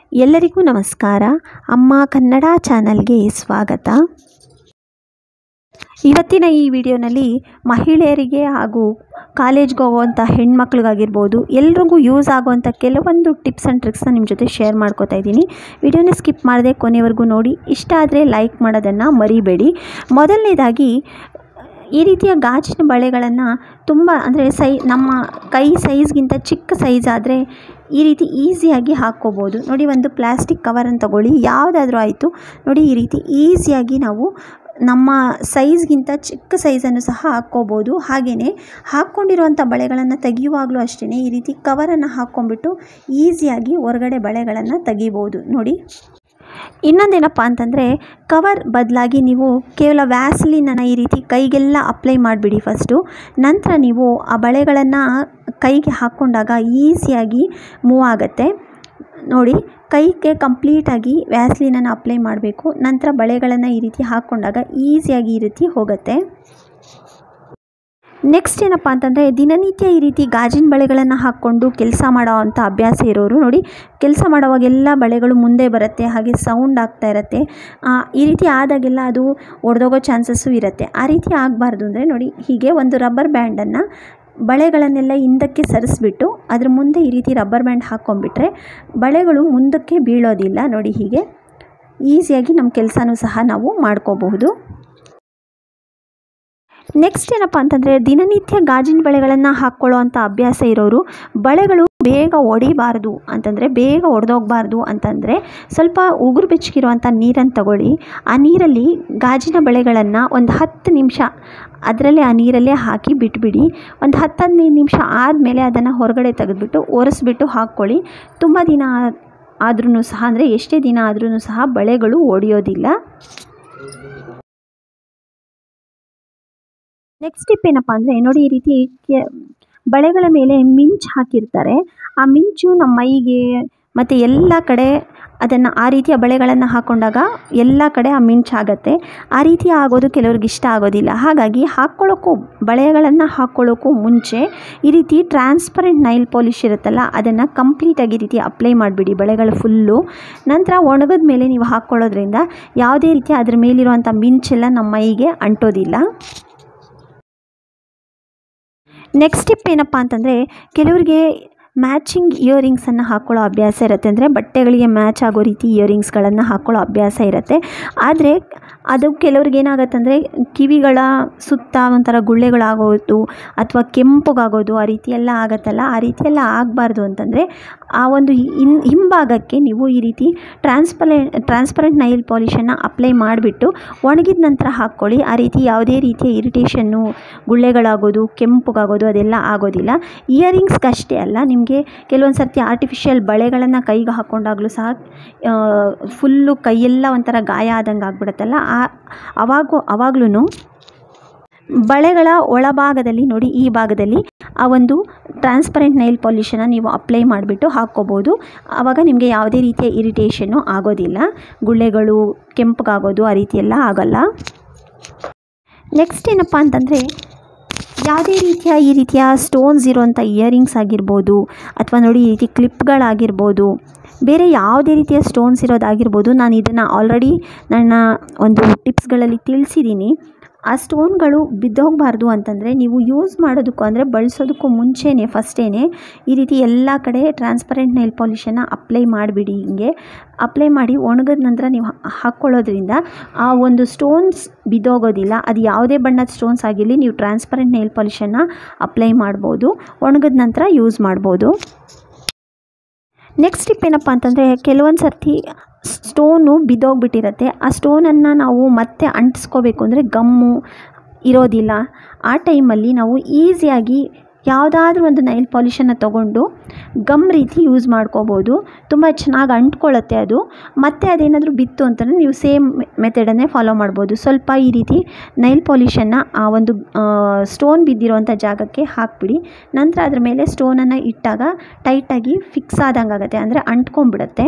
ಎಲ್ಲರಿಗೂ ನಮಸ್ಕಾರ ಅಮ್ಮ ಕನ್ನಡ ಚಾನಲ್ಗೆ ಸ್ವಾಗತ ಇವತ್ತಿನ ಈ ವಿಡಿಯೋನಲ್ಲಿ ಮಹಿಳೆಯರಿಗೆ ಹಾಗೂ ಕಾಲೇಜ್ಗೆ ಹೋಗುವಂಥ ಹೆಣ್ಮಕ್ಳಿಗಾಗಿರ್ಬೋದು ಎಲ್ರಿಗೂ ಯೂಸ್ ಆಗುವಂಥ ಕೆಲವೊಂದು ಟಿಪ್ಸ್ ಆ್ಯಂಡ್ ಟ್ರಿಕ್ಸ್ನ ನಿಮ್ಮ ಜೊತೆ ಶೇರ್ ಮಾಡ್ಕೋತಾ ಇದ್ದೀನಿ ವಿಡಿಯೋನ ಸ್ಕಿಪ್ ಮಾಡದೆ ಕೊನೆವರೆಗೂ ನೋಡಿ ಇಷ್ಟ ಆದರೆ ಲೈಕ್ ಮಾಡೋದನ್ನು ಮರಿಬೇಡಿ ಮೊದಲನೇದಾಗಿ ಈ ರೀತಿಯ ಗಾಜಿನ ಬಳೆಗಳನ್ನು ತುಂಬ ಅಂದರೆ ಸೈ ನಮ್ಮ ಕೈ ಸೈಜ್ಗಿಂತ ಚಿಕ್ಕ ಸೈಜ್ ಆದರೆ ಈ ರೀತಿ ಈಸಿಯಾಗಿ ಹಾಕ್ಕೋಬೋದು ನೋಡಿ ಒಂದು ಪ್ಲಾಸ್ಟಿಕ್ ಕವರನ್ನು ತಗೊಳ್ಳಿ ಯಾವುದಾದ್ರೂ ಆಯಿತು ನೋಡಿ ಈ ರೀತಿ ಈಸಿಯಾಗಿ ನಾವು ನಮ್ಮ ಸೈಜ್ಗಿಂತ ಚಿಕ್ಕ ಸೈಜನ್ನು ಸಹ ಹಾಕ್ಕೋಬೋದು ಹಾಗೆಯೇ ಹಾಕ್ಕೊಂಡಿರುವಂಥ ಬಳೆಗಳನ್ನು ತೆಗೆಯುವಾಗಲೂ ಅಷ್ಟೇ ಈ ರೀತಿ ಕವರನ್ನು ಹಾಕ್ಕೊಂಬಿಟ್ಟು ಈಸಿಯಾಗಿ ಹೊರಗಡೆ ಬಳೆಗಳನ್ನು ತೆಗಿಬೋದು ನೋಡಿ ಇನ್ನೊಂದೇನಪ್ಪ ಅಂತಂದರೆ ಕವರ್ ಬದಲಾಗಿ ನೀವು ಕೇವಲ ವ್ಯಾಸ್ಲಿನನ್ನು ಈ ರೀತಿ ಕೈಗೆಲ್ಲ ಅಪ್ಲೈ ಮಾಡಿಬಿಡಿ ಫಸ್ಟು ನಂತರ ನೀವು ಆ ಬಳೆಗಳನ್ನು ಕೈಗೆ ಹಾಕ್ಕೊಂಡಾಗ ಈಸಿಯಾಗಿ ಮೂವ್ ಆಗುತ್ತೆ ನೋಡಿ ಕೈಗೆ ಕಂಪ್ಲೀಟಾಗಿ ವ್ಯಾಸ್ಲಿನನ್ನು ಅಪ್ಲೈ ಮಾಡಬೇಕು ನಂತರ ಬಳೆಗಳನ್ನು ಈ ರೀತಿ ಹಾಕ್ಕೊಂಡಾಗ ಈಸಿಯಾಗಿ ಈ ರೀತಿ ಹೋಗುತ್ತೆ ನೆಕ್ಸ್ಟ್ ಏನಪ್ಪ ಅಂತಂದರೆ ದಿನನಿತ್ಯ ಈ ರೀತಿ ಗಾಜಿನ ಬಳೆಗಳನ್ನು ಹಾಕ್ಕೊಂಡು ಕೆಲಸ ಮಾಡೋ ಅಂಥ ಅಭ್ಯಾಸ ಇರೋರು ನೋಡಿ ಕೆಲಸ ಮಾಡೋವಾಗೆಲ್ಲ ಬಳೆಗಳು ಮುಂದೆ ಬರುತ್ತೆ ಹಾಗೆ ಸೌಂಡ್ ಆಗ್ತಾ ಇರುತ್ತೆ ಈ ರೀತಿ ಆದಾಗೆಲ್ಲ ಅದು ಒಡೆದೋಗೋ ಚಾನ್ಸಸ್ಸು ಇರುತ್ತೆ ಆ ರೀತಿ ಆಗಬಾರ್ದು ಅಂದರೆ ನೋಡಿ ಹೀಗೆ ಒಂದು ರಬ್ಬರ್ ಬ್ಯಾಂಡನ್ನು ಬಳೆಗಳನ್ನೆಲ್ಲ ಹಿಂದಕ್ಕೆ ಸರಿಸ್ಬಿಟ್ಟು ಅದ್ರ ಮುಂದೆ ಈ ರೀತಿ ರಬ್ಬರ್ ಬ್ಯಾಂಡ್ ಹಾಕ್ಕೊಂಡ್ಬಿಟ್ರೆ ಬಳೆಗಳು ಮುಂದಕ್ಕೆ ಬೀಳೋದಿಲ್ಲ ನೋಡಿ ಹೀಗೆ ಈಸಿಯಾಗಿ ನಮ್ಮ ಕೆಲಸನೂ ಸಹ ನಾವು ಮಾಡ್ಕೋಬಹುದು ನೆಕ್ಸ್ಟ್ ಏನಪ್ಪ ಅಂತಂದರೆ ದಿನನಿತ್ಯ ಗಾಜಿನ ಬಳೆಗಳನ್ನು ಹಾಕ್ಕೊಳ್ಳೋ ಅಂಥ ಅಭ್ಯಾಸ ಇರೋರು ಬಳೆಗಳು ಬೇಗ ಒಡಿಬಾರ್ದು ಅಂತಂದರೆ ಬೇಗ ಒಡೆದೋಗ್ಬಾರ್ದು ಅಂತಂದರೆ ಸ್ವಲ್ಪ ಉಗುರು ಬೆಚ್ಚಗಿರುವಂಥ ನೀರನ್ನು ತಗೊಳ್ಳಿ ಆ ನೀರಲ್ಲಿ ಗಾಜಿನ ಬಳೆಗಳನ್ನು ಒಂದು ಹತ್ತು ನಿಮಿಷ ಅದರಲ್ಲೇ ಆ ನೀರಲ್ಲೇ ಹಾಕಿ ಬಿಟ್ಬಿಡಿ ಒಂದು ಹತ್ತು ಹದಿನೈದು ನಿಮಿಷ ಆದಮೇಲೆ ಅದನ್ನು ಹೊರಗಡೆ ತೆಗೆದುಬಿಟ್ಟು ಒರೆಸ್ಬಿಟ್ಟು ಹಾಕ್ಕೊಳ್ಳಿ ತುಂಬ ದಿನ ಆದ್ರೂ ಸಹ ಅಂದರೆ ಎಷ್ಟೇ ದಿನ ಆದ್ರೂ ಸಹ ಬಳೆಗಳು ಒಡೆಯೋದಿಲ್ಲ ನೆಕ್ಸ್ಟ್ ಟಿಪ್ ಏನಪ್ಪ ಅಂದರೆ ನೋಡಿ ಈ ರೀತಿ ಕೆ ಬಳೆಗಳ ಮೇಲೆ ಮಿಂಚು ಹಾಕಿರ್ತಾರೆ ಆ ಮಿಂಚು ನಮ್ಮ ಮೈಗೆ ಮತ್ತು ಎಲ್ಲ ಕಡೆ ಅದನ್ನು ಆ ರೀತಿಯ ಬಳೆಗಳನ್ನು ಹಾಕ್ಕೊಂಡಾಗ ಎಲ್ಲ ಕಡೆ ಆ ಮಿಂಚು ಆಗುತ್ತೆ ಆ ರೀತಿ ಆಗೋದು ಕೆಲವ್ರಿಗೆ ಇಷ್ಟ ಆಗೋದಿಲ್ಲ ಹಾಗಾಗಿ ಹಾಕ್ಕೊಳ್ಳೋಕ್ಕೂ ಬಳೆಗಳನ್ನು ಹಾಕ್ಕೊಳ್ಳೋಕ್ಕೂ ಮುಂಚೆ ಈ ರೀತಿ ಟ್ರಾನ್ಸ್ಪರೆಂಟ್ ನೈಲ್ ಪಾಲಿಶ್ ಇರುತ್ತಲ್ಲ ಅದನ್ನು ಕಂಪ್ಲೀಟಾಗಿ ಈ ರೀತಿ ಅಪ್ಲೈ ಮಾಡಿಬಿಡಿ ಬಳೆಗಳು ಫುಲ್ಲು ನಂತರ ಒಣಗಿದ ಮೇಲೆ ನೀವು ಹಾಕ್ಕೊಳ್ಳೋದ್ರಿಂದ ಯಾವುದೇ ರೀತಿ ಅದ್ರ ಮೇಲಿರುವಂಥ ಮಿಂಚೆಲ್ಲ ನಮ್ಮ ಮೈಗೆ ಅಂಟೋದಿಲ್ಲ ನೆಕ್ಸ್ಟ್ ಟಿಪ್ ಏನಪ್ಪ ಅಂತಂದರೆ ಕೆಲವರಿಗೆ ಮ್ಯಾಚಿಂಗ್ ಇಯರಿಂಗ್ಸನ್ನು ಹಾಕ್ಕೊಳ್ಳೋ ಅಭ್ಯಾಸ ಇರುತ್ತೆ ಅಂದರೆ ಬಟ್ಟೆಗಳಿಗೆ ಮ್ಯಾಚ್ ಆಗೋ ರೀತಿ ಇಯರಿಂಗ್ಸ್ಗಳನ್ನು ಹಾಕ್ಕೊಳ್ಳೋ ಅಭ್ಯಾಸ ಇರುತ್ತೆ ಆದರೆ ಅದು ಕೆಲವ್ರಿಗೆ ಏನಾಗತ್ತಂದರೆ ಕಿವಿಗಳ ಸುತ್ತ ಒಂಥರ ಗುಳ್ಳೆಗಳಾಗೋದು ಅಥವಾ ಕೆಂಪಗಾಗೋದು ಆ ರೀತಿ ಎಲ್ಲ ಆಗುತ್ತಲ್ಲ ಆ ರೀತಿ ಎಲ್ಲ ಆಗಬಾರ್ದು ಅಂತಂದರೆ ಆ ಒಂದು ಹಿನ್ ಹಿಂಭಾಗಕ್ಕೆ ನೀವು ಈ ರೀತಿ ಟ್ರಾನ್ಸ್ಪರೆ ಟ್ರಾನ್ಸ್ಪರೆಂಟ್ ನೈಲ್ ಪಾಲಿಷನ್ನು ಅಪ್ಲೈ ಮಾಡಿಬಿಟ್ಟು ಒಣಗಿದ ನಂತರ ಹಾಕ್ಕೊಳ್ಳಿ ಆ ರೀತಿ ಯಾವುದೇ ರೀತಿಯ ಇರಿಟೇಷನ್ನು ಗುಳ್ಳೆಗಳಾಗೋದು ಕೆಂಪಗಾಗೋದು ಅದೆಲ್ಲ ಆಗೋದಿಲ್ಲ ಇಯರಿಂಗ್ಸ್ಗಷ್ಟೇ ಅಲ್ಲ ನಿಮಗೆ ಕೆಲವೊಂದು ಸರ್ತಿ ಆರ್ಟಿಫಿಷಿಯಲ್ ಬಳೆಗಳನ್ನು ಕೈಗೆ ಹಾಕ್ಕೊಂಡಾಗಲೂ ಸಹ ಫುಲ್ಲು ಕೈಯೆಲ್ಲ ಒಂಥರ ಗಾಯ ಆದಂಗೆ ಆಗ್ಬಿಡುತ್ತಲ್ಲ ಆ ಅವಾಗೂ ಅವಾಗ್ಲೂ ಬಳೆಗಳ ಒಳಭಾಗದಲ್ಲಿ ನೋಡಿ ಈ ಭಾಗದಲ್ಲಿ ಆ ಒಂದು ಟ್ರಾನ್ಸ್ಪರೆಂಟ್ ನೈಲ್ ಪಾಲಿಷನ್ನು ನೀವು ಅಪ್ಲೈ ಮಾಡಿಬಿಟ್ಟು ಹಾಕ್ಕೋಬೋದು ಆವಾಗ ನಿಮಗೆ ಯಾವುದೇ ರೀತಿಯ ಇರಿಟೇಷನ್ನು ಆಗೋದಿಲ್ಲ ಗುಳ್ಳೆಗಳು ಕೆಂಪಗಾಗೋದು ಆ ರೀತಿ ಎಲ್ಲ ಆಗೋಲ್ಲ ನೆಕ್ಸ್ಟ್ ಏನಪ್ಪ ಅಂತಂದರೆ ಯಾವುದೇ ರೀತಿಯ ಈ ರೀತಿಯ ಸ್ಟೋನ್ಸ್ ಇರುವಂಥ ಇಯರಿಂಗ್ಸ್ ಆಗಿರ್ಬೋದು ಅಥವಾ ನೋಡಿ ಈ ರೀತಿ ಕ್ಲಿಪ್ಗಳಾಗಿರ್ಬೋದು ಬೇರೆ ಯಾವುದೇ ರೀತಿಯ ಸ್ಟೋನ್ಸ್ ಇರೋದಾಗಿರ್ಬೋದು ನಾನು ಇದನ್ನು ಆಲ್ರೆಡಿ ನನ್ನ ಒಂದು ಟಿಪ್ಸ್ಗಳಲ್ಲಿ ತಿಳಿಸಿದ್ದೀನಿ ಆ ಸ್ಟೋನ್ಗಳು ಬಿದ್ದೋಗಬಾರ್ದು ಅಂತಂದರೆ ನೀವು ಯೂಸ್ ಮಾಡೋದಕ್ಕೂ ಅಂದರೆ ಬಳಸೋದಕ್ಕೂ ಮುಂಚೆನೇ ಫಸ್ಟೇ ಈ ರೀತಿ ಎಲ್ಲ ಕಡೆ ಟ್ರಾನ್ಸ್ಪರೆಂಟ್ ನೈಲ್ ಪಾಲಿಷನ್ನು ಅಪ್ಲೈ ಮಾಡಿಬಿಡಿ ಹಿಂಗೆ ಅಪ್ಲೈ ಮಾಡಿ ಒಣಗಿದ ನಂತರ ನೀವು ಹಾಕ್ಕೊಳ್ಳೋದ್ರಿಂದ ಆ ಒಂದು ಸ್ಟೋನ್ಸ್ ಬಿದ್ದೋಗೋದಿಲ್ಲ ಅದು ಯಾವುದೇ ಬಣ್ಣದ ಸ್ಟೋನ್ಸ್ ಆಗಿರಲಿ ನೀವು ಟ್ರಾನ್ಸ್ಪರೆಂಟ್ ನೈಲ್ ಪಾಲಿಷನ್ನು ಅಪ್ಲೈ ಮಾಡ್ಬೋದು ಒಣಗಿದ ನಂತರ ಯೂಸ್ ಮಾಡ್ಬೋದು ನೆಕ್ಸ್ಟ್ ಟಿಪ್ ಏನಪ್ಪ ಅಂತಂದರೆ ಕೆಲವೊಂದು ಸರ್ತಿ ಸ್ಟೋನು ಬಿದ್ದೋಗ್ಬಿಟ್ಟಿರುತ್ತೆ ಆ ಸ್ಟೋನನ್ನು ನಾವು ಮತ್ತೆ ಅಂಟಿಸ್ಕೋಬೇಕು ಅಂದರೆ ಗಮ್ಮು ಇರೋದಿಲ್ಲ ಆ ಟೈಮಲ್ಲಿ ನಾವು ಈಸಿಯಾಗಿ ಯಾವುದಾದ್ರೂ ಒಂದು ನೈಲ್ ಪಾಲಿಷನ್ನು ತೊಗೊಂಡು ಗಮ್ ರೀತಿ ಯೂಸ್ ಮಾಡ್ಕೋಬೋದು ತುಂಬ ಚೆನ್ನಾಗಿ ಅಂಟ್ಕೊಳ್ಳುತ್ತೆ ಅದು ಮತ್ತು ಅದೇನಾದರೂ ಬಿತ್ತು ಅಂತಂದರೆ ನೀವು ಸೇಮ್ ಮೆಥಡನ್ನೇ ಫಾಲೋ ಮಾಡ್ಬೋದು ಸ್ವಲ್ಪ ಈ ರೀತಿ ನೈಲ್ ಪಾಲಿಷನ್ನು ಆ ಒಂದು ಸ್ಟೋನ್ ಬಿದ್ದಿರೋವಂಥ ಜಾಗಕ್ಕೆ ಹಾಕಿಬಿಡಿ ನಂತರ ಅದ್ರ ಮೇಲೆ ಸ್ಟೋನನ್ನು ಇಟ್ಟಾಗ ಟೈಟಾಗಿ ಫಿಕ್ಸ್ ಆದಂಗೆ ಆಗುತ್ತೆ ಅಂದರೆ ಅಂಟ್ಕೊಂಡ್ಬಿಡುತ್ತೆ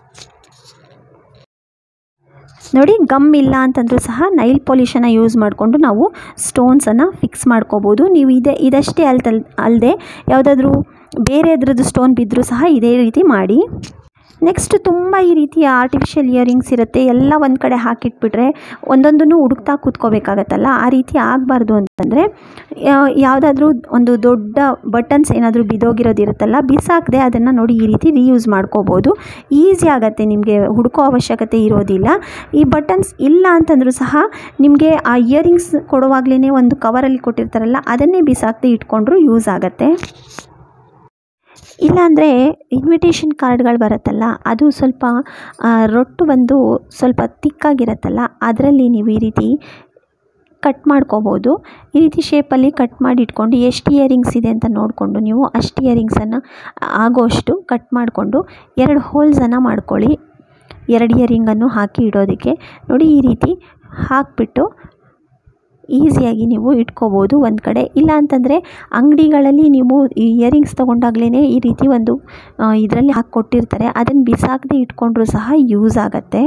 ನೋಡಿ ಗಮ್ ಇಲ್ಲ ಅಂತಂದರೂ ಸಹ ನೈಲ್ ಪಾಲಿಷನ್ನು ಯೂಸ್ ಮಾಡಿಕೊಂಡು ನಾವು ಸ್ಟೋನ್ಸನ್ನು ಫಿಕ್ಸ್ ಮಾಡ್ಕೋಬೋದು ನೀವು ಇದೇ ಇದಷ್ಟೇ ಅಲ್ದಲ್ ಅಲ್ಲದೆ ಯಾವುದಾದ್ರೂ ಬೇರೆ ಅದ್ರದ್ದು ಸ್ಟೋನ್ ಬಿದ್ದರೂ ಸಹ ಇದೇ ರೀತಿ ಮಾಡಿ ನೆಕ್ಸ್ಟ್ ತುಂಬ ಈ ರೀತಿಯ ಆರ್ಟಿಫಿಷಿಯಲ್ ಇಯರಿಂಗ್ಸ್ ಇರುತ್ತೆ ಎಲ್ಲ ಒಂದು ಕಡೆ ಹಾಕಿಟ್ಬಿಟ್ರೆ ಒಂದೊಂದನ್ನು ಹುಡುಕ್ತಾ ಕೂತ್ಕೋಬೇಕಾಗತ್ತಲ್ಲ ಆ ರೀತಿ ಆಗಬಾರ್ದು ಅಂತಂದರೆ ಯಾವುದಾದ್ರೂ ಒಂದು ದೊಡ್ಡ ಬಟನ್ಸ್ ಏನಾದರೂ ಬಿದ್ದೋಗಿರೋದಿರುತ್ತಲ್ಲ ಬಿಸಾಕದೆ ಅದನ್ನು ನೋಡಿ ಈ ರೀತಿ ರೀಯೂಸ್ ಮಾಡ್ಕೋಬೋದು ಈಸಿ ಆಗುತ್ತೆ ನಿಮಗೆ ಹುಡುಕೋ ಅವಶ್ಯಕತೆ ಇರೋದಿಲ್ಲ ಈ ಬಟನ್ಸ್ ಇಲ್ಲ ಅಂತಂದರೂ ಸಹ ನಿಮಗೆ ಆ ಇಯರಿಂಗ್ಸ್ ಕೊಡುವಾಗಲೇ ಒಂದು ಕವರಲ್ಲಿ ಕೊಟ್ಟಿರ್ತಾರಲ್ಲ ಅದನ್ನೇ ಬಿಸಾಕದೆ ಇಟ್ಕೊಂಡ್ರೂ ಯೂಸ್ ಆಗುತ್ತೆ ಇಲ್ಲಾಂದರೆ ಇನ್ವಿಟೇಷನ್ ಕಾರ್ಡ್ಗಳು ಬರುತ್ತಲ್ಲ ಅದು ಸ್ವಲ್ಪ ರೊಟ್ಟು ಬಂದು ಸ್ವಲ್ಪ ತಿಕ್ಕಾಗಿರುತ್ತಲ್ಲ ಅದರಲ್ಲಿ ನೀವು ಈ ರೀತಿ ಕಟ್ ಮಾಡ್ಕೋಬೋದು ಈ ರೀತಿ ಶೇಪಲ್ಲಿ ಕಟ್ ಮಾಡಿ ಇಟ್ಕೊಂಡು ಎಷ್ಟು ಇಯರಿಂಗ್ಸ್ ಇದೆ ಅಂತ ನೋಡಿಕೊಂಡು ನೀವು ಅಷ್ಟು ಇಯರಿಂಗ್ಸನ್ನು ಆಗೋಷ್ಟು ಕಟ್ ಮಾಡಿಕೊಂಡು ಎರಡು ಹೋಲ್ಸನ್ನು ಮಾಡ್ಕೊಳ್ಳಿ ಎರಡು ಇಯರಿಂಗನ್ನು ಹಾಕಿ ಇಡೋದಕ್ಕೆ ನೋಡಿ ಈ ರೀತಿ ಹಾಕಿಬಿಟ್ಟು ಈಸಿಯಾಗಿ ನೀವು ಇಟ್ಕೋಬೋದು ಒಂದು ಕಡೆ ಇಲ್ಲ ಅಂತಂದರೆ ಅಂಗಡಿಗಳಲ್ಲಿ ನೀವು ಇಯರಿಂಗ್ಸ್ ತೊಗೊಂಡಾಗ್ಲೇ ಈ ರೀತಿ ಒಂದು ಇದರಲ್ಲಿ ಹಾಕಿ ಕೊಟ್ಟಿರ್ತಾರೆ ಅದನ್ನು ಬಿಸಾಕದೆ ಇಟ್ಕೊಂಡ್ರೂ ಸಹ ಯೂಸ್ ಆಗುತ್ತೆ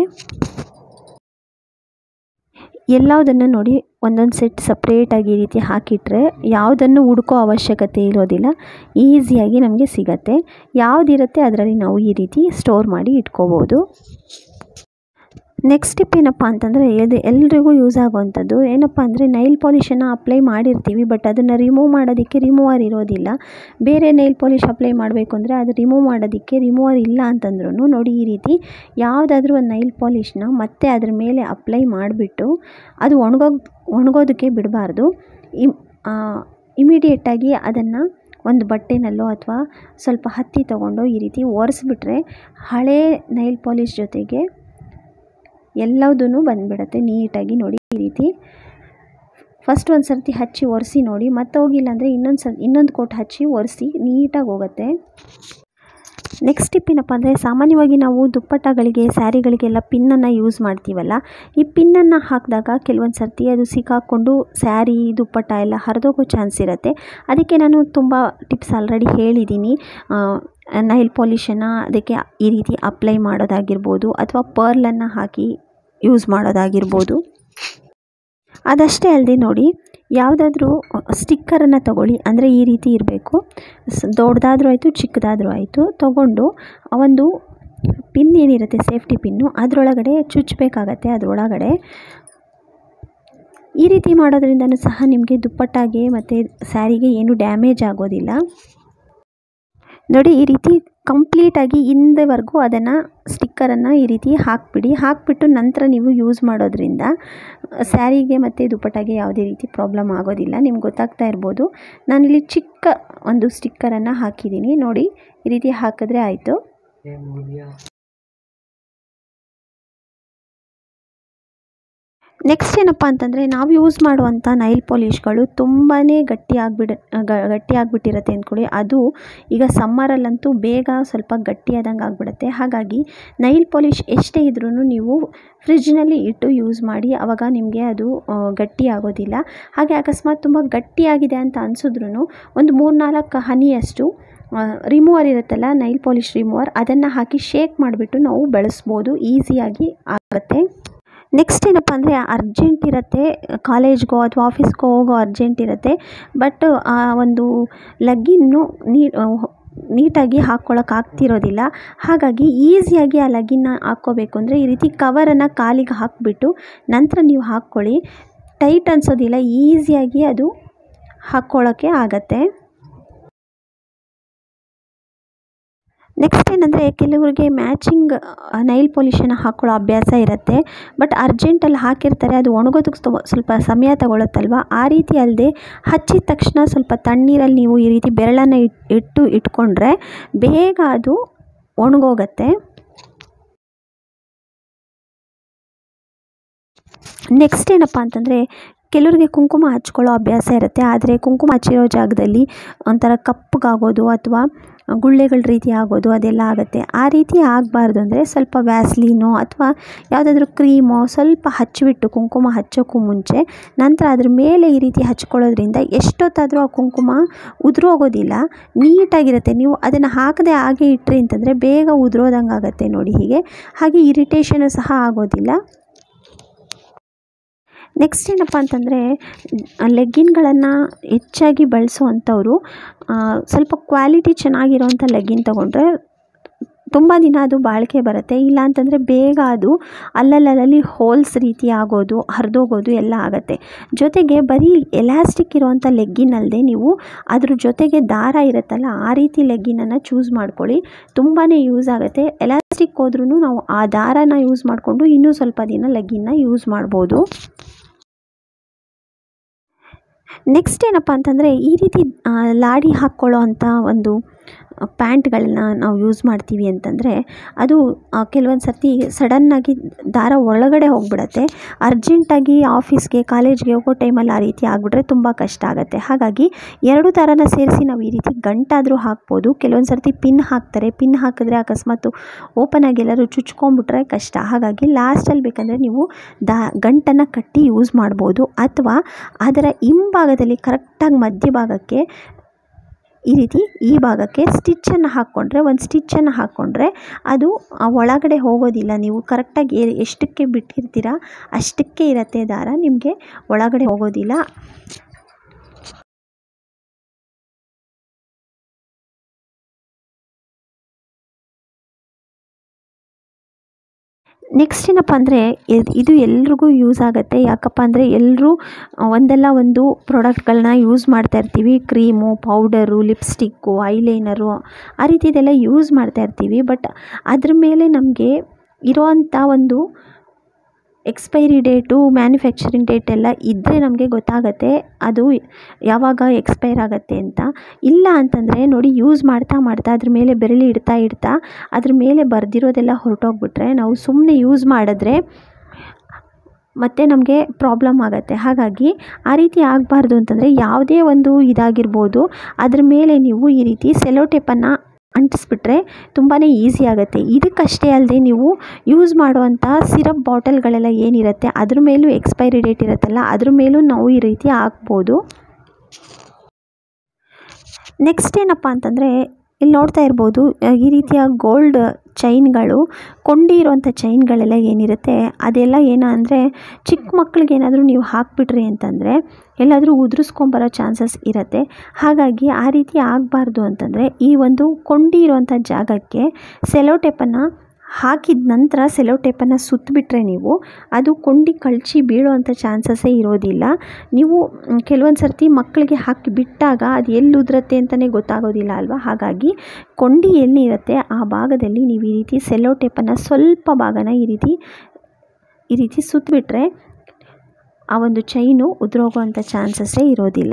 ಎಲ್ಲದನ್ನು ನೋಡಿ ಒಂದೊಂದು ಸೆಟ್ ಸಪ್ರೇಟಾಗಿ ಈ ರೀತಿ ಹಾಕಿಟ್ರೆ ಯಾವುದನ್ನು ಹುಡುಕೋ ಅವಶ್ಯಕತೆ ಇರೋದಿಲ್ಲ ಈಸಿಯಾಗಿ ನಮಗೆ ಸಿಗತ್ತೆ ಯಾವುದಿರುತ್ತೆ ಅದರಲ್ಲಿ ನಾವು ಈ ರೀತಿ ಸ್ಟೋರ್ ಮಾಡಿ ಇಟ್ಕೋಬೋದು ನೆಕ್ಸ್ಟ್ ಟಿಪ್ ಏನಪ್ಪ ಅಂತಂದರೆ ಇದು ಎಲ್ರಿಗೂ ಯೂಸ್ ಆಗುವಂಥದ್ದು ಏನಪ್ಪ ಅಂದರೆ ನೈಲ್ ಪಾಲಿಷನ್ನು ಅಪ್ಲೈ ಮಾಡಿರ್ತೀವಿ ಬಟ್ ಅದನ್ನು ರಿಮೂವ್ ಮಾಡೋದಕ್ಕೆ ರಿಮೂವರ್ ಇರೋದಿಲ್ಲ ಬೇರೆ ನೈಲ್ ಪಾಲಿಷ್ ಅಪ್ಲೈ ಮಾಡಬೇಕು ಅಂದರೆ ಅದು ರಿಮೂವ್ ಮಾಡೋದಕ್ಕೆ ರಿಮೂವರ್ ಇಲ್ಲ ಅಂತಂದ್ರೂ ನೋಡಿ ಈ ರೀತಿ ಯಾವುದಾದ್ರೂ ಒಂದು ನೈಲ್ ಪಾಲಿಷ್ನ ಮತ್ತೆ ಅದ್ರ ಮೇಲೆ ಅಪ್ಲೈ ಮಾಡಿಬಿಟ್ಟು ಅದು ಒಣಗೋ ಒಣಗೋದಕ್ಕೆ ಬಿಡಬಾರ್ದು ಇಮ್ ಇಮಿಡಿಯೇಟಾಗಿ ಅದನ್ನು ಒಂದು ಬಟ್ಟೆನಲ್ಲೋ ಅಥವಾ ಸ್ವಲ್ಪ ಹತ್ತಿ ತೊಗೊಂಡು ಈ ರೀತಿ ಒರೆಸ್ಬಿಟ್ರೆ ಹಳೇ ನೈಲ್ ಪಾಲಿಷ್ ಜೊತೆಗೆ ಎಲ್ಲದೂ ಬಂದುಬಿಡುತ್ತೆ ನೀಟಾಗಿ ನೋಡಿ ಈ ರೀತಿ ಫಸ್ಟ್ ಒಂದು ಸರ್ತಿ ಹಚ್ಚಿ ಒರೆಸಿ ನೋಡಿ ಮತ್ತೆ ಹೋಗಿಲ್ಲ ಅಂದರೆ ಇನ್ನೊಂದು ಸರ್ ಇನ್ನೊಂದು ಕೋಟ್ ಹಚ್ಚಿ ಒರೆಸಿ ನೀಟಾಗಿ ಹೋಗುತ್ತೆ ನೆಕ್ಸ್ಟ್ ಟಿಪ್ ಏನಪ್ಪ ಅಂದರೆ ಸಾಮಾನ್ಯವಾಗಿ ನಾವು ದುಪ್ಪಟ್ಟಗಳಿಗೆ ಸ್ಯಾರಿಗಳಿಗೆಲ್ಲ ಪಿನ್ನನ್ನು ಯೂಸ್ ಮಾಡ್ತೀವಲ್ಲ ಈ ಪಿನ್ನನ್ನು ಹಾಕಿದಾಗ ಕೆಲವೊಂದು ಸರ್ತಿ ಅದು ಸಿಕ್ಕಾಕ್ಕೊಂಡು ಸ್ಯಾರಿ ದುಪ್ಪಟ್ಟ ಎಲ್ಲ ಹರಿದೋಗೋ ಚಾನ್ಸ್ ಇರುತ್ತೆ ಅದಕ್ಕೆ ನಾನು ತುಂಬ ಟಿಪ್ಸ್ ಆಲ್ರೆಡಿ ಹೇಳಿದ್ದೀನಿ ನೈಲ್ ಪಾಲಿಷನ್ನು ಅದಕ್ಕೆ ಈ ರೀತಿ ಅಪ್ಲೈ ಮಾಡೋದಾಗಿರ್ಬೋದು ಅಥವಾ ಪರ್ಲನ್ನು ಹಾಕಿ ಯೂಸ್ ಮಾಡೋದಾಗಿರ್ಬೋದು ಅದಷ್ಟೇ ಅಲ್ಲದೆ ನೋಡಿ ಯಾವುದಾದ್ರೂ ಸ್ಟಿಕ್ಕರನ್ನು ತಗೊಳ್ಳಿ ಅಂದರೆ ಈ ರೀತಿ ಇರಬೇಕು ಸ್ ದೊಡ್ಡದಾದ್ರೂ ಆಯಿತು ಚಿಕ್ಕದಾದ್ರೂ ಆಯಿತು ತಗೊಂಡು ಆ ಒಂದು ಪಿನ್ ಏನಿರುತ್ತೆ ಸೇಫ್ಟಿ ಪಿನ್ನು ಅದರೊಳಗಡೆ ಚುಚ್ಚಬೇಕಾಗತ್ತೆ ಅದರೊಳಗಡೆ ಈ ರೀತಿ ಮಾಡೋದ್ರಿಂದನೂ ಸಹ ನಿಮಗೆ ದುಪ್ಪಟ್ಟಾಗೆ ಮತ್ತು ಸ್ಯಾರಿಗೆ ಏನು ಡ್ಯಾಮೇಜ್ ಆಗೋದಿಲ್ಲ ನೋಡಿ ಈ ರೀತಿ ಕಂಪ್ಲೀಟಾಗಿ ಹಿಂದೆವರೆಗೂ ಅದನ್ನು ಸ್ಟಿಕ್ಕರನ್ನು ಈ ರೀತಿ ಹಾಕಿಬಿಡಿ ಹಾಕಿಬಿಟ್ಟು ನಂತರ ನೀವು ಯೂಸ್ ಮಾಡೋದ್ರಿಂದ ಸ್ಯಾರಿಗೆ ಮತ್ತು ದುಪ್ಪಟ್ಟಾಗೆ ಯಾವುದೇ ರೀತಿ ಪ್ರಾಬ್ಲಮ್ ಆಗೋದಿಲ್ಲ ನಿಮ್ಗೆ ಗೊತ್ತಾಗ್ತಾ ಇರ್ಬೋದು ನಾನಿಲ್ಲಿ ಚಿಕ್ಕ ಒಂದು ಸ್ಟಿಕ್ಕರನ್ನು ಹಾಕಿದ್ದೀನಿ ನೋಡಿ ಈ ರೀತಿ ಹಾಕಿದ್ರೆ ಆಯಿತು ನೆಕ್ಸ್ಟ್ ಏನಪ್ಪ ಅಂತಂದರೆ ನಾವು ಯೂಸ್ ಮಾಡುವಂಥ ನೈಲ್ ಪಾಲಿಷ್ಗಳು ತುಂಬಾ ಗಟ್ಟಿ ಆಗಿಬಿಡ ಗಟ್ಟಿ ಆಗಿಬಿಟ್ಟಿರುತ್ತೆ ಅಂದ್ಕೊಳ್ಳಿ ಅದು ಈಗ ಸಮ್ಮರಲ್ಲಂತೂ ಬೇಗ ಸ್ವಲ್ಪ ಗಟ್ಟಿಯಾದಂಗೆ ಆಗಿಬಿಡುತ್ತೆ ಹಾಗಾಗಿ ನೈಲ್ ಪಾಲಿಷ್ ಎಷ್ಟೇ ಇದ್ರೂ ನೀವು ಫ್ರಿಜ್ನಲ್ಲಿ ಇಟ್ಟು ಯೂಸ್ ಮಾಡಿ ಆವಾಗ ನಿಮಗೆ ಅದು ಗಟ್ಟಿ ಆಗೋದಿಲ್ಲ ಹಾಗೆ ಅಕಸ್ಮಾತ್ ತುಂಬ ಗಟ್ಟಿಯಾಗಿದೆ ಅಂತ ಅನಿಸಿದ್ರೂ ಒಂದು ಮೂರು ನಾಲ್ಕು ಹನಿಯಷ್ಟು ರಿಮೂವರ್ ಇರುತ್ತಲ್ಲ ನೈಲ್ ಪಾಲಿಷ್ ರಿಮೂವರ್ ಅದನ್ನು ಹಾಕಿ ಶೇಕ್ ಮಾಡಿಬಿಟ್ಟು ನಾವು ಬಳಸ್ಬೋದು ಈಸಿಯಾಗಿ ಆಗುತ್ತೆ ನೆಕ್ಸ್ಟ್ ಏನಪ್ಪ ಅಂದರೆ ಅರ್ಜೆಂಟ್ ಇರುತ್ತೆ ಕಾಲೇಜ್ಗೋ ಅಥವಾ ಆಫೀಸ್ಗೋ ಹೋಗೋ ಅರ್ಜೆಂಟ್ ಇರುತ್ತೆ ಬಟ್ ಆ ಒಂದು ಲಗ್ಗಿನ್ನು ನೀ ನೀಟಾಗಿ ಹಾಕ್ಕೊಳಕ್ಕೆ ಆಗ್ತಿರೋದಿಲ್ಲ ಹಾಗಾಗಿ ಈಸಿಯಾಗಿ ಆ ಲಗ್ಗಿನ್ನ ಹಾಕ್ಕೋಬೇಕು ಅಂದರೆ ಈ ರೀತಿ ಕವರನ್ನು ಕಾಲಿಗೆ ಹಾಕಿಬಿಟ್ಟು ನಂತರ ನೀವು ಹಾಕ್ಕೊಳ್ಳಿ ಟೈಟ್ ಅನಿಸೋದಿಲ್ಲ ಈಸಿಯಾಗಿ ಅದು ಹಾಕ್ಕೊಳ್ಳೋಕ್ಕೆ ಆಗತ್ತೆ ನೆಕ್ಸ್ಟ್ ಏನಂದರೆ ಕೆಲವರಿಗೆ ಮ್ಯಾಚಿಂಗ್ ನೈಲ್ ಪಾಲಿಷನ್ನು ಹಾಕ್ಕೊಳ್ಳೋ ಅಭ್ಯಾಸ ಇರುತ್ತೆ ಬಟ್ ಅರ್ಜೆಂಟಲ್ಲಿ ಹಾಕಿರ್ತಾರೆ ಅದು ಒಣಗೋದಕ್ಕೆ ಸ್ವಲ್ಪ ಸಮಯ ತಗೊಳುತ್ತಲ್ವ ಆ ರೀತಿ ಅಲ್ಲದೆ ಹಚ್ಚಿದ ತಕ್ಷಣ ಸ್ವಲ್ಪ ತಣ್ಣೀರಲ್ಲಿ ನೀವು ಈ ರೀತಿ ಬೆರಳನ್ನು ಇಟ್ಟು ಇಟ್ಕೊಂಡ್ರೆ ಬೇಗ ಅದು ಒಣಗೋಗತ್ತೆ ನೆಕ್ಸ್ಟ್ ಏನಪ್ಪ ಅಂತಂದರೆ ಕೆಲವರಿಗೆ ಕುಂಕುಮ ಹಚ್ಕೊಳ್ಳೋ ಅಭ್ಯಾಸ ಇರುತ್ತೆ ಆದರೆ ಕುಂಕುಮ ಹಚ್ಚಿರೋ ಜಾಗದಲ್ಲಿ ಒಂಥರ ಕಪ್ಪಗಾಗೋದು ಅಥವಾ ಗುಳ್ಳೆಗಳ ರೀತಿ ಆಗೋದು ಅದೆಲ್ಲ ಆಗುತ್ತೆ ಆ ರೀತಿ ಆಗಬಾರ್ದು ಅಂದರೆ ಸ್ವಲ್ಪ ವ್ಯಾಸ್ಲೀನೋ ಅಥವಾ ಯಾವುದಾದ್ರೂ ಕ್ರೀಮೋ ಸ್ವಲ್ಪ ಹಚ್ಚಿಬಿಟ್ಟು ಕುಂಕುಮ ಹಚ್ಚೋಕ್ಕೂ ಮುಂಚೆ ನಂತರ ಅದ್ರ ಮೇಲೆ ಈ ರೀತಿ ಹಚ್ಕೊಳ್ಳೋದ್ರಿಂದ ಎಷ್ಟೊತ್ತಾದರೂ ಆ ಕುಂಕುಮ ಉದುರೋಗೋದಿಲ್ಲ ನೀಟಾಗಿರುತ್ತೆ ನೀವು ಅದನ್ನು ಹಾಕದೆ ಹಾಗೆ ಇಟ್ಟರೆ ಅಂತಂದರೆ ಬೇಗ ಉದುರೋದಂಗೆ ಆಗುತ್ತೆ ನೋಡಿ ಹೀಗೆ ಹಾಗೆ ಇರಿಟೇಷನು ಸಹ ಆಗೋದಿಲ್ಲ ನೆಕ್ಸ್ಟ್ ಏನಪ್ಪ ಅಂತಂದರೆ ಲೆಗ್ಗಿನ್ಗಳನ್ನು ಹೆಚ್ಚಾಗಿ ಬಳಸುವಂಥವ್ರು ಸ್ವಲ್ಪ ಕ್ವಾಲಿಟಿ ಚೆನ್ನಾಗಿರೋವಂಥ ಲೆಗ್ಗಿನ್ ತೊಗೊಂಡ್ರೆ ತುಂಬ ದಿನ ಅದು ಬಾಳಿಕೆ ಬರುತ್ತೆ ಇಲ್ಲ ಅಂತಂದರೆ ಬೇಗ ಅದು ಅಲ್ಲಲ್ಲಲ್ಲಿ ಹೋಲ್ಸ್ ರೀತಿ ಆಗೋದು ಹರಿದೋಗೋದು ಎಲ್ಲ ಆಗುತ್ತೆ ಜೊತೆಗೆ ಬರೀ ಎಲಾಸ್ಟಿಕ್ ಇರೋವಂಥ ಲೆಗ್ಗಿನ್ ಅಲ್ಲದೆ ನೀವು ಅದ್ರ ಜೊತೆಗೆ ದಾರ ಇರುತ್ತಲ್ಲ ಆ ರೀತಿ ಲೆಗ್ಗಿನನ್ನು ಚೂಸ್ ಮಾಡ್ಕೊಳ್ಳಿ ತುಂಬಾ ಯೂಸ್ ಆಗುತ್ತೆ ಎಲಾಸ್ಟಿಕ್ ಹೋದ್ರೂ ನಾವು ಆ ದಾರನ ಯೂಸ್ ಮಾಡಿಕೊಂಡು ಇನ್ನೂ ಸ್ವಲ್ಪ ದಿನ ಲೆಗ್ಗಿನ್ನ ಯೂಸ್ ಮಾಡ್ಬೋದು ನೆಕ್ಸ್ಟ್ ಏನಪ್ಪ ಅಂತಂದರೆ ಈ ರೀತಿ ಆ, ಲಾಡಿ ಹಾಕ್ಕೊಳ್ಳೋ ಅಂಥ ಒಂದು ಪ್ಯಾಂಟ್ಗಳನ್ನ ನಾವು ಯೂಸ್ ಮಾಡ್ತೀವಿ ಅಂತಂದರೆ ಅದು ಆ, ಕೆಲವೊಂದು ಸರ್ತಿ ಸಡನ್ನಾಗಿ ದಾರ ಒಳಗಡೆ ಹೋಗ್ಬಿಡತ್ತೆ ಅರ್ಜೆಂಟಾಗಿ ಆಫೀಸ್ಗೆ ಕಾಲೇಜ್ಗೆ ಹೋಗೋ ಟೈಮಲ್ಲಿ ಆ ರೀತಿ ಆಗಿಬಿಟ್ರೆ ತುಂಬ ಕಷ್ಟ ಆಗುತ್ತೆ ಹಾಗಾಗಿ ಎರಡು ದಾರನ ಸೇರಿಸಿ ನಾವು ಈ ರೀತಿ ಗಂಟಾದರೂ ಹಾಕ್ಬೋದು ಕೆಲವೊಂದು ಸರ್ತಿ ಪಿನ್ ಹಾಕ್ತಾರೆ ಪಿನ್ ಹಾಕಿದ್ರೆ ಅಕಸ್ಮಾತ್ ಓಪನ್ ಆಗಿ ಎಲ್ಲರೂ ಚುಚ್ಕೊಂಡ್ಬಿಟ್ರೆ ಕಷ್ಟ ಹಾಗಾಗಿ ಲಾಸ್ಟಲ್ಲಿ ಬೇಕಂದರೆ ನೀವು ದಾ ಗಂಟನ್ನು ಕಟ್ಟಿ ಯೂಸ್ ಮಾಡ್ಬೋದು ಅಥವಾ ಅದರ ಹಿಂಭಾಗದಲ್ಲಿ ಕರೆಕ್ಟಾಗಿ ಮಧ್ಯಭಾಗಕ್ಕೆ ಈ ರೀತಿ ಈ ಭಾಗಕ್ಕೆ ಸ್ಟಿಚ್ಚನ್ನು ಹಾಕ್ಕೊಂಡ್ರೆ ಒಂದು ಸ್ಟಿಚ್ಚನ್ನು ಹಾಕ್ಕೊಂಡ್ರೆ ಅದು ಆ ಒಳಗಡೆ ಹೋಗೋದಿಲ್ಲ ನೀವು ಕರೆಕ್ಟಾಗಿ ಎ- ಎಷ್ಟಕ್ಕೆ ಬಿಟ್ಟಿರ್ತೀರ ಅಷ್ಟಕ್ಕೆ ಇರತ್ತೆ ದಾರ ನಿಮಗೆ ಒಳಗಡೆ ಹೋಗೋದಿಲ್ಲ ನೆಕ್ಸ್ಟ್ ಏನಪ್ಪ ಅಂದರೆ ಇದು ಎಲ್ರಿಗೂ ಯೂಸ್ ಆಗುತ್ತೆ ಯಾಕಪ್ಪ ಅಂದರೆ ಎಲ್ಲರೂ ಒಂದಲ್ಲ ಒಂದು ಪ್ರಾಡಕ್ಟ್ಗಳನ್ನ ಯೂಸ್ ಮಾಡ್ತಾ ಇರ್ತೀವಿ ಕ್ರೀಮು ಪೌಡರು ಲಿಪ್ಸ್ಟಿಕ್ಕು ಐಲೈನರು ಆ ರೀತಿದೆಲ್ಲ ಯೂಸ್ ಮಾಡ್ತಾ ಇರ್ತೀವಿ ಬಟ್ ಅದ್ರ ಮೇಲೆ ನಮಗೆ ಇರೋವಂಥ ಒಂದು ಎಕ್ಸ್ಪೈರಿ ಡೇಟು ಮ್ಯಾನುಫ್ಯಾಕ್ಚರಿಂಗ್ ಡೇಟ್ ಎಲ್ಲ ಇದ್ದರೆ ನಮಗೆ ಗೊತ್ತಾಗತ್ತೆ ಅದು ಯಾವಾಗ ಎಕ್ಸ್ಪೈರ್ ಆಗುತ್ತೆ ಅಂತ ಇಲ್ಲ ಅಂತಂದರೆ ನೋಡಿ ಯೂಸ್ ಮಾಡ್ತಾ ಮಾಡ್ತಾ ಅದ್ರ ಮೇಲೆ ಬೆರಳು ಇಡ್ತಾ ಇಡ್ತಾ ಅದ್ರ ಮೇಲೆ ಬರೆದಿರೋದೆಲ್ಲ ಹೊರಟೋಗ್ಬಿಟ್ರೆ ನಾವು ಸುಮ್ಮನೆ ಯೂಸ್ ಮಾಡಿದ್ರೆ ಮತ್ತು ನಮಗೆ ಪ್ರಾಬ್ಲಮ್ ಆಗುತ್ತೆ ಹಾಗಾಗಿ ಆ ರೀತಿ ಆಗಬಾರ್ದು ಅಂತಂದರೆ ಯಾವುದೇ ಒಂದು ಇದಾಗಿರ್ಬೋದು ಅದ್ರ ಮೇಲೆ ನೀವು ಈ ರೀತಿ ಸೆಲೋ ಟೇಪನ್ನು ಅಂಟಿಸ್ಬಿಟ್ರೆ ತುಂಬಾ ಈಸಿ ಆಗುತ್ತೆ ಇದಕ್ಕಷ್ಟೇ ಅಲ್ಲದೆ ನೀವು ಯೂಸ್ ಮಾಡುವಂಥ ಸಿರಪ್ ಬಾಟಲ್ಗಳೆಲ್ಲ ಏನಿರುತ್ತೆ ಅದ್ರ ಮೇಲೂ ಎಕ್ಸ್ಪೈರಿ ಡೇಟ್ ಇರುತ್ತಲ್ಲ ಅದ್ರ ಮೇಲೂ ನಾವು ಈ ರೀತಿ ಹಾಕ್ಬೋದು ನೆಕ್ಸ್ಟ್ ಏನಪ್ಪ ಅಂತಂದರೆ ಇಲ್ಲಿ ನೋಡ್ತಾ ಇರ್ಬೋದು ಆ, ಈ ರೀತಿಯ ಗೋಲ್ಡ್ ಚೈನ್ಗಳು ಕೊಂಡಿ ಇರುವಂಥ ಚೈನ್ಗಳೆಲ್ಲ ಏನಿರುತ್ತೆ ಅದೆಲ್ಲ ಏನ ಅಂದರೆ ಚಿಕ್ಕ ಮಕ್ಳಿಗೆ ಏನಾದರೂ ನೀವು ಹಾಕ್ಬಿಟ್ರಿ ಅಂತಂದರೆ ಎಲ್ಲಾದರೂ ಉದುರಿಸ್ಕೊಂಬರೋ ಚಾನ್ಸಸ್ ಇರುತ್ತೆ ಹಾಗಾಗಿ ಆ ರೀತಿ ಆಗಬಾರ್ದು ಅಂತಂದರೆ ಈ ಒಂದು ಕೊಂಡಿ ಇರುವಂಥ ಜಾಗಕ್ಕೆ ಸೆಲೋ ಟೇಪನ್ನು ಹಾಕಿದ ನಂತರ ಸೆಲೋ ಟೇಪನ್ನು ಸುತ್ತಬಿಟ್ರೆ ನೀವು ಅದು ಕೊಂಡಿ ಕಳಚಿ ಬೀಳೋವಂಥ ಚಾನ್ಸಸ್ಸೇ ಇರೋದಿಲ್ಲ ನೀವು ಮ್, ಕೆಲವೊಂದು ಸರ್ತಿ ಮಕ್ಕಳಿಗೆ ಹಾಕಿ ಬಿಟ್ಟಾಗ ಅದು ಎಲ್ಲಿ ಉದುರತ್ತೆ ಅಂತಲೇ ಗೊತ್ತಾಗೋದಿಲ್ಲ ಅಲ್ವಾ ಹಾಗಾಗಿ ಕೊಂಡಿ ಎಲ್ಲಿರುತ್ತೆ ಆ ಭಾಗದಲ್ಲಿ ನೀವು ಈ ರೀತಿ ಸೆಲೋ ಟೇಪನ್ನು ಸ್ವಲ್ಪ ಭಾಗನ ಈ ರೀತಿ ಈ ರೀತಿ ಸುತ್ತಬಿಟ್ರೆ ಆ ಒಂದು ಚೈನು ಉದುರೋಗುವಂಥ ಚಾನ್ಸಸ್ಸೇ ಇರೋದಿಲ್ಲ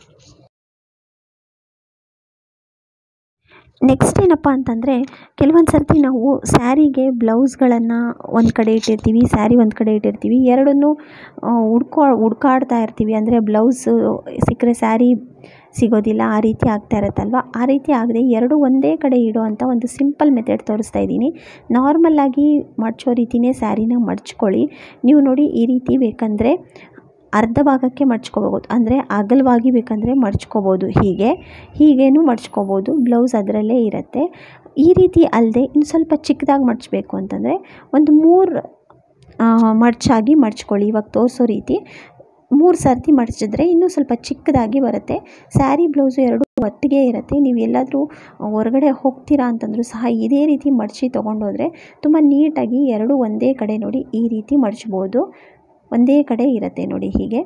ನೆಕ್ಸ್ಟ್ ಏನಪ್ಪ ಅಂತಂದರೆ ಕೆಲವೊಂದು ಸರ್ತಿ ನಾವು ಸ್ಯಾರಿಗೆ ಬ್ಲೌಸ್ಗಳನ್ನು ಒಂದು ಕಡೆ ಇಟ್ಟಿರ್ತೀವಿ ಸ್ಯಾರಿ ಒಂದು ಕಡೆ ಇಟ್ಟಿರ್ತೀವಿ ಎರಡನ್ನೂ ಆ, ಹುಡ್ಕೋ ಹುಡ್ಕಾಡ್ತಾ ಇರ್ತೀವಿ ಅಂದರೆ ಬ್ಲೌಸು ಸಿಕ್ಕರೆ ಸ್ಯಾರಿ ಸಿಗೋದಿಲ್ಲ ಆ ರೀತಿ ಆಗ್ತಾ ಇರುತ್ತಲ್ವ ಆ ರೀತಿ ಆಗದೆ ಎರಡು ಒಂದೇ ಕಡೆ ಇಡುವಂಥ ಒಂದು ಸಿಂಪಲ್ ಮೆಥಡ್ ತೋರಿಸ್ತಾ ಇದ್ದೀನಿ ನಾರ್ಮಲ್ಲಾಗಿ ಮಡ್ಚೋ ರೀತಿಯೇ ಸ್ಯಾರಿನ ಮಡ್ಚ್ಕೊಳ್ಳಿ ನೀವು ನೋಡಿ ಈ ರೀತಿ ಬೇಕಂದರೆ ಅರ್ಧ ಭಾಗಕ್ಕೆ ಮಡ್ಚ್ಕೋಬೋದು ಅಂದರೆ ಅಗಲವಾಗಿ ಬೇಕಂದರೆ ಮಡ್ಚ್ಕೋಬೋದು ಹೀಗೆ ಹೀಗೇನು ಮಡ್ಚ್ಕೋಬೋದು ಬ್ಲೌಸ್ ಅದರಲ್ಲೇ ಇರುತ್ತೆ ಈ ರೀತಿ ಅಲ್ಲದೆ ಇನ್ನು ಸ್ವಲ್ಪ ಚಿಕ್ಕದಾಗಿ ಮಡ್ಚಬೇಕು ಅಂತಂದರೆ ಒಂದು ಮೂರು ಮಡ್ಚಾಗಿ ಮಡ್ಚ್ಕೊಳ್ಳಿ ಇವಾಗ ತೋರಿಸೋ ರೀತಿ ಮೂರು ಸರ್ತಿ ಮಡಚಿದ್ರೆ ಇನ್ನೂ ಸ್ವಲ್ಪ ಚಿಕ್ಕದಾಗಿ ಬರುತ್ತೆ ಸ್ಯಾರಿ ಬ್ಲೌಸು ಎರಡು ಒಟ್ಟಿಗೆ ಇರುತ್ತೆ ನೀವು ಎಲ್ಲಾದರೂ ಹೊರಗಡೆ ಹೋಗ್ತೀರಾ ಅಂತಂದರೂ ಸಹ ಇದೇ ರೀತಿ ಮಡಚಿ ತೊಗೊಂಡೋದ್ರೆ ತುಂಬ ನೀಟಾಗಿ ಎರಡು ಒಂದೇ ಕಡೆ ನೋಡಿ ಈ ರೀತಿ ಮಡಚ್ಬೋದು ಒಂದೇ ಕಡೆ ಇರುತ್ತೆ ನೋಡಿ ಹೀಗೆ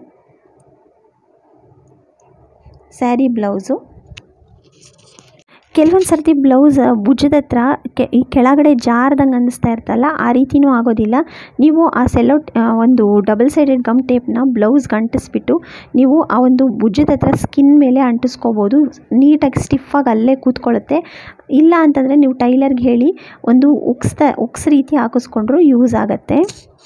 ಸ್ಯಾರಿ ಬ್ಲೌಸು ಕೆಲವೊಂದು ಸರ್ತಿ ಬ್ಲೌಸ್ ಭುಜದ ಹತ್ರ ಕೆ ಈ ಕೆಳಗಡೆ ಜಾರ್ದಂಗೆ ಅನ್ನಿಸ್ತಾ ಇರ್ತಲ್ಲ ಆ ರೀತಿನೂ ಆಗೋದಿಲ್ಲ ನೀವು ಆ ಸೆಲೋ ಒಂದು ಡಬಲ್ ಸೈಡೆಡ್ ಗಮ್ ಟೇಪ್ನ ಬ್ಲೌಸ್ಗೆ ಅಂಟಿಸ್ಬಿಟ್ಟು ನೀವು ಆ ಒಂದು ಭುಜದ ಹತ್ರ ಸ್ಕಿನ್ ಮೇಲೆ ಅಂಟಿಸ್ಕೋಬೋದು ನೀಟಾಗಿ ಸ್ಟಿಫಾಗಿ ಅಲ್ಲೇ ಕೂತ್ಕೊಳ್ಳುತ್ತೆ ಇಲ್ಲ ಅಂತಂದರೆ ನೀವು ಟೈಲರ್ಗೆ ಹೇಳಿ ಒಂದು ಉಕ್ಸ್ದ ಉಕ್ಸ್ ರೀತಿ ಹಾಕಿಸ್ಕೊಂಡ್ರೂ ಯೂಸ್ ಆಗುತ್ತೆ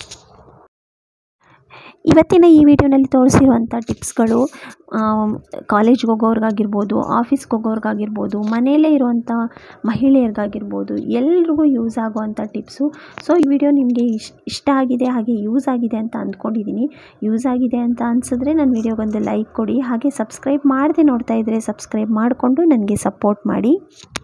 ಇವತ್ತಿನ ಈ ವಿಡಿಯೋನಲ್ಲಿ ತೋರಿಸಿರುವಂಥ ಟಿಪ್ಸ್ಗಳು ಕಾಲೇಜ್ಗೆ ಹೋಗೋರ್ಗಾಗಿರ್ಬೋದು ಆಫೀಸ್ಗೆ ಹೋಗೋರ್ಗಾಗಿರ್ಬೋದು ಮನೆಯಲ್ಲೇ ಇರುವಂಥ ಮಹಿಳೆಯರಿಗಾಗಿರ್ಬೋದು ಎಲ್ರಿಗೂ ಯೂಸ್ ಆಗುವಂಥ ಟಿಪ್ಸು ಸೊ ಈ ವಿಡಿಯೋ ನಿಮಗೆ ಇಷ್ಟ ಇಷ್ಟ ಆಗಿದೆ ಹಾಗೆ ಯೂಸ್ ಆಗಿದೆ ಅಂತ ಅಂದ್ಕೊಂಡಿದ್ದೀನಿ ಯೂಸ್ ಆಗಿದೆ ಅಂತ ಅನಿಸಿದ್ರೆ ನನ್ನ ವಿಡಿಯೋಗೊಂದು ಲೈಕ್ ಕೊಡಿ ಹಾಗೆ ಸಬ್ಸ್ಕ್ರೈಬ್ ಮಾಡದೆ ನೋಡ್ತಾ ಇದ್ದರೆ ಸಬ್ಸ್ಕ್ರೈಬ್ ಮಾಡಿಕೊಂಡು ನನಗೆ ಸಪೋರ್ಟ್ ಮಾಡಿ